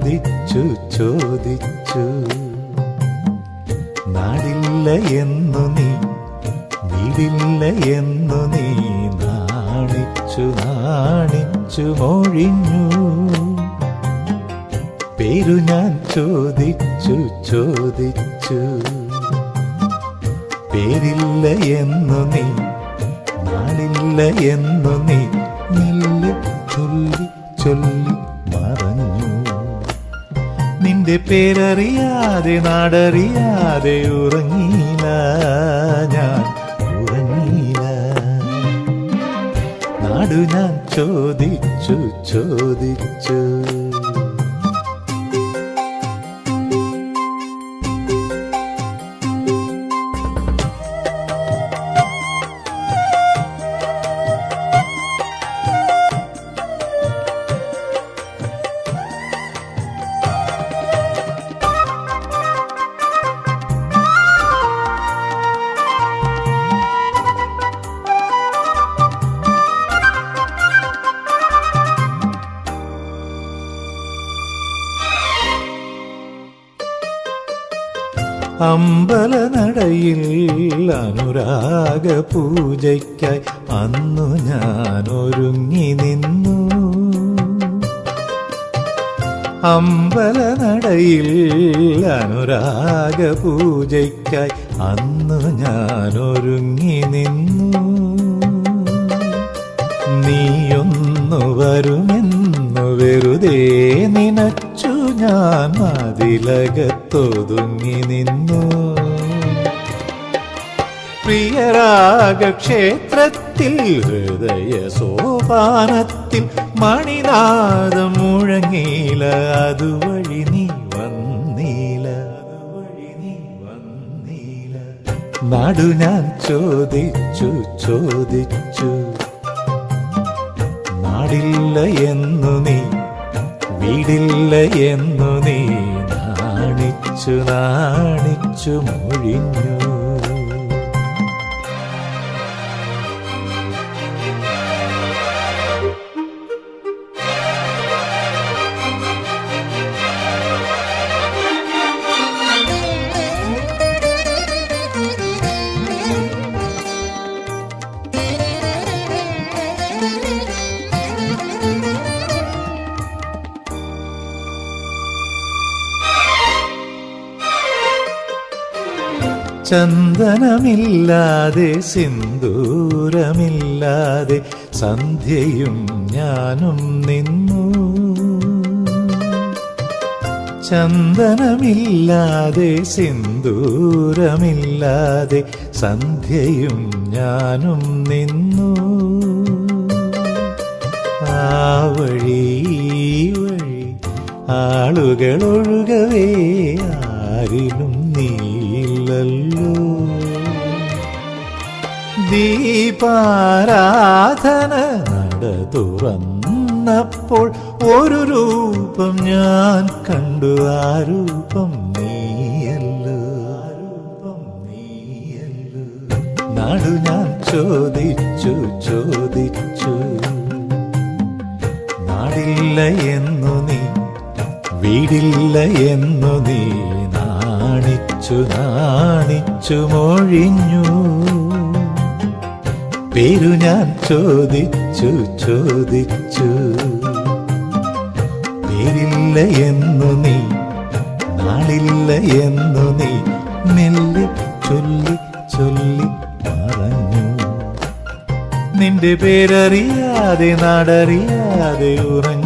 ചോദിച്ചു ചോദിച്ചു നാടില്ല എന്നു നീ വീടില്ല എന്നു നീ നാണിച്ചു നാണിച്ചു മൊഴിഞ്ഞു പേരു ഞാൻ ചോദിച്ചു ചോദിച്ചു പേരില്ല എന്നു നീ നാളില്ല എന്നു നീ മെല്ലെ ചൊല്ലി ചൊല്ലി മറഞ്ഞു നിന്റെ പേരറിയാതെ നാടറിയാതെ ഉറങ്ങിയില്ല ഞാൻ ഉറങ്ങിയില്ല നാടു ഞാൻ ചോദിച്ചു ചോദിച്ചു അമ്പലനടയിൽ അനുരാഗ പൂജയ്ക്കായി അന്നു ഞാൻ ഒരുങ്ങി നിന്നു അമ്പലനടയിൽ അനുരാഗ പൂജയ്ക്കായി അന്നു ഞാൻ ഒരുങ്ങി നിന്നു നീയൊന്നു വരുമെന്നു വെറുതെ നിനച്ചു ഞാൻ മതിലകത്തൊതുങ്ങി നിന്നു പ്രിയരാഗക്ഷേത്രത്തിൽ ഹൃദയ സോപാനത്തിൽ മണിനാദം മുഴങ്ങീല അതുവഴി നീ വന്നീല അതുവഴി നീ വന്നീല നാടു ഞാൻ ചോദിച്ചു ചോദിച്ചു നാടില്ല എന്നു നീ വീടില്ല എന്നു നീ നാണിച്ചു നാണിച്ചു മൊഴിഞ്ഞു ചന്ദനമില്ലാതെ സിന്ദൂരമില്ലാതെ സന്ധ്യയും ഞാനും നിന്നു ചന്ദനമില്ലാതെ സിന്ദൂരമില്ലാതെ സന്ധ്യയും ഞാനും നിന്നു ആ വഴി ഈ വഴി ആളുകളൊഴുകവേ ആരിലും നീയില്ലല്ലോ ദീപാരാധന നട തുറന്നപ്പോൾ ഒരു രൂപം ഞാൻ കണ്ടു ആ രൂപം നീയല്ലോ ആ രൂപം നീയല്ലോ നാടു ഞാൻ ചോദിച്ചു ചോദിച്ചു നാടില്ല എന്നു നീ വീടില്ല എന്നു നീ നാണിച്ചു നാണിച്ചു മൊഴിഞ്ഞു പേരു ഞാൻ ചോദിച്ചു ചോദിച്ചു പേരില്ല എന്നു നീ നാളില്ല എന്നു നീ മെല്ലെ ചൊല്ലി ചൊല്ലി പറഞ്ഞു നിന്റെ പേരറിയാതെ നാടറിയാതെ ഉറങ്ങി